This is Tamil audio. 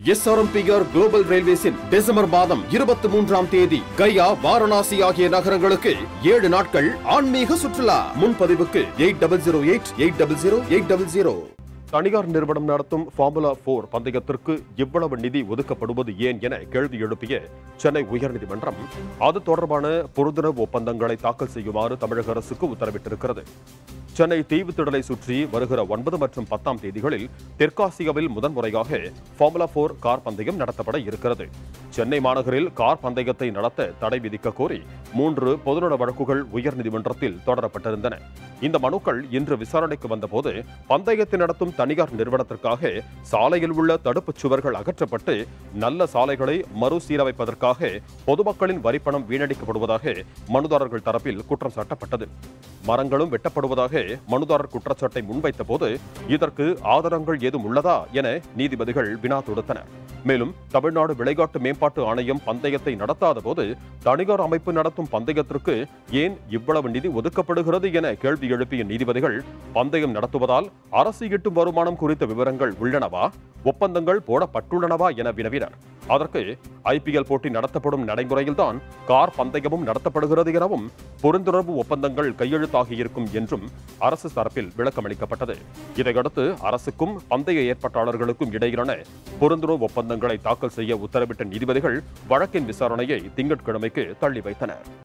எஸ்ஆர்எம்பிஆர் குளோபல் ரயில்வேஸின் டிசம்பர் மாதம் இருபத்தி மூன்றாம் தேதி கயா வாரணாசி ஆகிய நகரங்களுக்கு ஏழு நாட்கள் ஆன்மீக சுற்றுலா முன்பதிவுக்கு eight double zero eight eight double zero eight double zero தனியார் நிறுவனம் நடத்தும் ஃபார்முலா போர் பந்தயத்திற்கு இவ்வளவு நிதி ஒதுக்கப்படுவது ஏன் என கேள்வி எழுப்பிய சென்னை உயர்நீதிமன்றம் அது தொடர்பான புரிந்துணர்வு ஒப்பந்தங்களை தாக்கல் செய்யுமாறு தமிழக அரசுக்கு உத்தரவிட்டிருக்கிறது சென்னை தீவுத்திடலை சுற்றி வருகிற ஒன்பது மற்றும் பத்தாம் தேதிகளில் தெற்காசியாவில் முதன்முறையாக ஃபார்முலா போர் கார் பந்தயம் நடத்தப்பட இருக்கிறது சென்னை மாநகரில் கார் பந்தயத்தை நடத்த தடை விதிக்க கோரி மூன்று பொதுநல வழக்குகள் உயர்நீதிமன்றத்தில் தொடரப்பட்டிருந்தன இந்த மனுக்கள் இன்று விசாரணைக்கு வந்தபோது பந்தயத்தை நடத்தும் தனியார் நிறுவனத்திற்காக சாலையில் உள்ள தடுப்புச் சுவர்கள் அகற்றப்பட்டு நல்ல சாலைகளை மறுசீரமைப்பதற்காக பொதுமக்களின் வரிப்பணம் வீணடிக்கப்படுவதாக மனுதாரர்கள் தரப்பில் குற்றம் சாட்டப்பட்டது மரங்களும் வெட்டப்படுவதாக மனுதாரர் குற்றச்சாட்டை முன்வைத்த போது இதற்கு ஆதாரங்கள் ஏதும் உள்ளதா என நீதிபதிகள் வினா தொடுத்தனர் மேலும் தமிழ்நாடு விளையாட்டு மேம்பாட்டு ஆணையம் பந்தயத்தை நடத்தாத போது தனியார் அமைப்பு நடத்தும் பந்தயத்திற்கு ஏன் இவ்வளவு நிதி ஒதுக்கப்படுகிறது என கேள்வி எழுப்பிய நீதிபதிகள் பந்தயம் நடத்துவதால் அரசு ஈட்டும் வருமானம் குறித்த விவரங்கள் உள்ளனவா ஒப்பந்தங்கள் போடப்பட்டுள்ளனவா என வினவினர் அதற்கு ஐபிஎல் போட்டி நடத்தப்படும் நடைமுறையில்தான் கார் பந்தயமும் நடத்தப்படுகிறது எனவும் புரிந்துணர்வு ஒப்பந்தங்கள் கையெழுத்தாகியிருக்கும் என்றும் அரசு தரப்பில் விளக்கமளிக்கப்பட்டது இதையடுத்து அரசுக்கும் பந்தய ஏற்பாட்டாளர்களுக்கும் இடையிலான புரிந்துணர்வு ஒப்பந்தங்களை தாக்கல் செய்ய உத்தரவிட்ட நீதிபதிகள் வழக்கின் விசாரணையை திங்கட்கிழமைக்கு தள்ளி வைத்தனர்